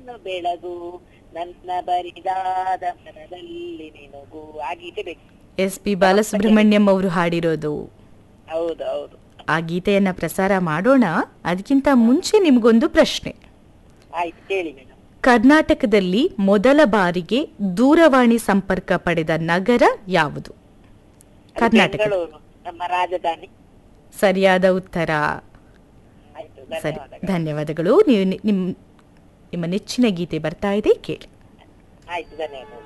ನೀನು ಬೆಳಗು ನನ್ನ ಬರಿದಾದ ಮನದಲ್ಲಿ ನಿನಗೂ ಆ ಗೀತೆ ಬೇಕು ಎಸ್ ಪಿ ಬಾಲಸುಬ್ರಹ್ಮಣ್ಯಂ ಅವರು ಹಾಡಿರೋದು ಹೌದು ಹೌದು ಆ ಗೀತೆಯನ್ನ ಪ್ರಸಾರ ಮಾಡೋಣ ಅದಕ್ಕಿಂತ ಮುಂಚೆ ನಿಮಗೊಂದು ಪ್ರಶ್ನೆ ಆಯ್ತು ಕೇಳಿ ಮೇಡಮ್ ಕರ್ನಾಟಕದಲ್ಲಿ ಮೊದಲ ಬಾರಿಗೆ ದೂರವಾಣಿ ಸಂಪರ್ಕ ಪಡೆದ ನಗರ ಯಾವುದು ಕರ್ನಾಟಕ ಬೆಂಗಳೂರು ನಮ್ಮ ರಾಜಧಾನಿ ಸರಿಯಾದ ಉತ್ತರ ಆಯ್ತು ಸರಿ ಧನ್ಯವಾದಗಳು ಧನ್ಯವಾದಗಳು ನೀವು ನಿ- ನಿಮ್ ನಿಮ್ಮ ನೆಚ್ಚಿನ ಗೀತೆ ಬರ್ತಾ ಇದೆ ಕೇಳಿ ಆಯ್ತು ಧನ್ಯವಾದ